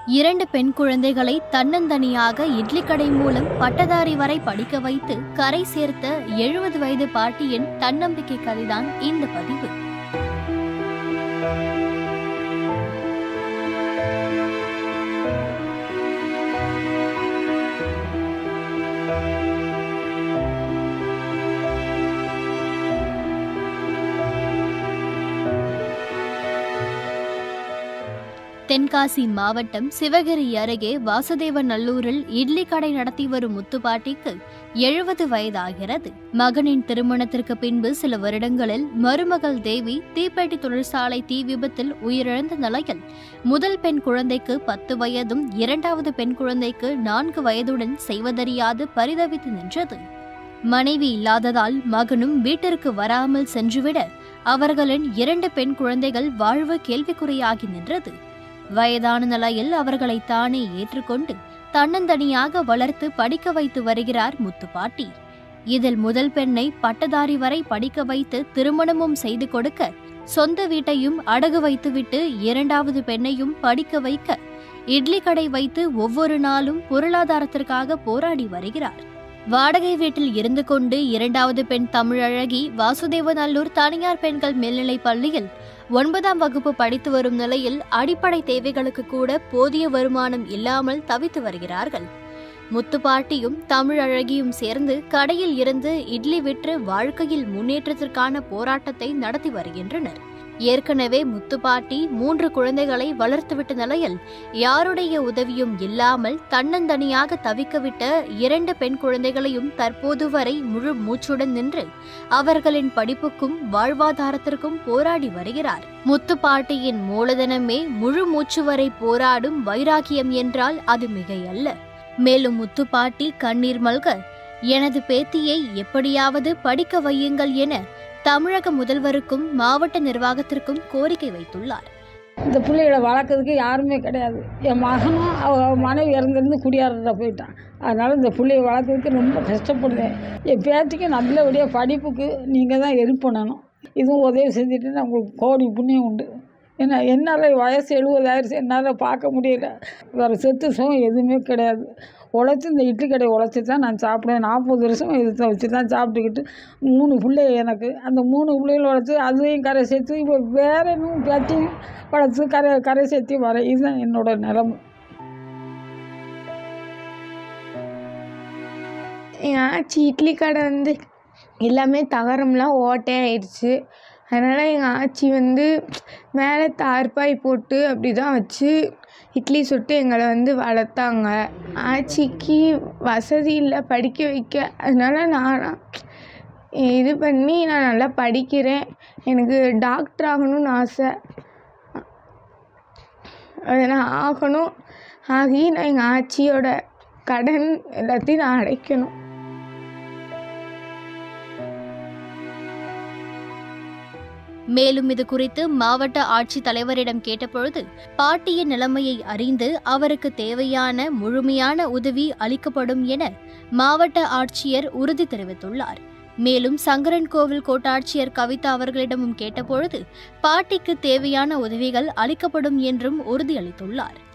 இரண்டு பெண் குழந்தைகளை தன்னந்தனியாக இட்லி கடை மூலம் பட்டதாரி வரை படிக்க வைத்து கரை சேர்த்த எழுபது வயது பாட்டியின் தன்னம்பிக்கை கதைதான் இந்த பதிவு தென்காசி மாவட்டம் சிவகிரி அருகே வாசுதேவநல்லூரில் இட்லி கடை நடத்தி வரும் முத்துப்பாட்டிக்கு எழுபது வயதாகிறது மகனின் திருமணத்திற்கு பின்பு சில வருடங்களில் மருமகள் தேவி தீப்பெட்டி தொழிற்சாலை தீ விபத்தில் உயிரிழந்த நிலையில் முதல் பெண் குழந்தைக்கு பத்து வயதும் இரண்டாவது பெண் குழந்தைக்கு நான்கு வயதுடன் செய்வதறியாது பரிதவித்து நின்றது மனைவி இல்லாததால் மகனும் வீட்டிற்கு வராமல் சென்றுவிட அவர்களின் இரண்டு பெண் குழந்தைகள் வாழ்வு கேள்விக்குறியாகி நின்றது வயதான நிலையில் அவர்களை தானே ஏற்றுக்கொண்டு தன்னந்தனியாக வளர்த்து படிக்க வைத்து வருகிறார் முத்துப்பாட்டி இதில் முதல் பெண்ணை பட்டதாரி வரை படிக்க வைத்து திருமணமும் செய்து கொடுக்க சொந்த வீட்டையும் அடகு வைத்துவிட்டு இரண்டாவது பெண்ணையும் படிக்க வைக்க இட்லி கடை வைத்து ஒவ்வொரு நாளும் பொருளாதாரத்திற்காக போராடி வருகிறார் வாடகை வீட்டில் இருந்து கொண்டு இரண்டாவது பெண் தமிழழகி வாசுதேவநல்லூர் தனியார் பெண்கள் மேல்நிலைப் பள்ளியில் ஒன்பதாம் வகுப்பு படித்து வரும் நிலையில் அடிப்படை தேவைகளுக்கு கூட போதிய வருமானம் இல்லாமல் தவித்து வருகிறார்கள் முத்துப்பாட்டியும் தமிழழகியும் சேர்ந்து கடையில் இருந்து இட்லி விற்று வாழ்க்கையில் முன்னேற்றத்திற்கான போராட்டத்தை நடத்தி வருகின்றனர் ஏற்கனவே முத்துப்பாட்டி மூன்று குழந்தைகளை வளர்த்துவிட்ட நிலையில் யாருடைய உதவியும் இல்லாமல் தன்னந்தனியாக தவிக்கவிட்ட இரண்டு பெண் குழந்தைகளையும் தற்போது வரை முழு மூச்சுடன் நின்று அவர்களின் படிப்புக்கும் வாழ்வாதாரத்திற்கும் போராடி வருகிறார் முத்துப்பாட்டியின் மூலதனமே முழு மூச்சு வரை போராடும் வைராகியம் என்றால் அது மிகையல்ல மேலும் முத்துப்பாட்டி கண்ணீர் மல்க எனது பேத்தியை எப்படியாவது படிக்க வையுங்கள் என தமிழக முதல்வருக்கும் மாவட்ட நிர்வாகத்திற்கும் கோரிக்கை வைத்துள்ளார் இந்த பிள்ளைகளை வளர்க்கறதுக்கு யாருமே கிடையாது என் மகனும் அவ மனைவி இறந்துருந்து குடியாரத்தில் போயிட்டான் அதனால் இந்த பிள்ளைய வளர்க்கறதுக்கு ரொம்ப கஷ்டப்படுவேன் என் பேத்திக்கு நல்லபடியாக படிப்புக்கு நீங்கள் தான் ஹெல்ப் பண்ணணும் இதுவும் உதவி செஞ்சுட்டு உங்களுக்கு கோடி புண்ணியம் உண்டு ஏன்னா என்னால் வயசு எழுபதாயிருச்சு என்னால் பார்க்க முடியல வேறு சொத்து சுகம் எதுவுமே கிடையாது உழைச்சி இந்த இட்லி கடை உழைச்சி தான் நான் சாப்பிடுவேன் நாற்பது வருஷம் இதை வச்சு தான் சாப்பிட்டுக்கிட்டு மூணு பிள்ளை எனக்கு அந்த மூணு பிள்ளைகள் வளர்த்து அதையும் கரை சேர்த்து இப்போ வேற இன்னும் பேத்தையும் வளர்த்து கரை கரை சேர்த்து வரேன் இதுதான் என்னோட நிலமை எங்கள் ஆச்சி இட்லி கடை வந்து எல்லாமே தகரம்லாம் ஓட்டையாயிடுச்சு அதனால் எங்கள் ஆச்சி வந்து மேலே தார்பாய் போட்டு அப்படி தான் வச்சு இட்லி சுட்டு எங்களை வந்து வளர்த்தாங்க ஆச்சிக்கு வசதி இல்லை படிக்க வைக்க அதனால் நான் இது பண்ணி நான் நல்லா படிக்கிறேன் எனக்கு டாக்டர் ஆகணும்னு ஆசை அதை நான் ஆகணும் ஆகி நான் எங்கள் ஆச்சியோட கடன் எல்லாத்தையும் நான் அடைக்கணும் மேலும் இது குறித்து மாவட்ட ஆட்சித் தலைவரிடம் கேட்டபொழுது பாட்டியின் நிலைமையை அறிந்து அவருக்கு தேவையான முழுமையான உதவி அளிக்கப்படும் என மாவட்ட ஆட்சியர் உறுதி தெரிவித்துள்ளார் மேலும் சங்கரன் கோவில் கோட்டாட்சியர் கவிதா அவர்களிடமும் கேட்டபொழுது பாட்டிக்கு தேவையான உதவிகள் அளிக்கப்படும் என்றும் உறுதியளித்துள்ளார்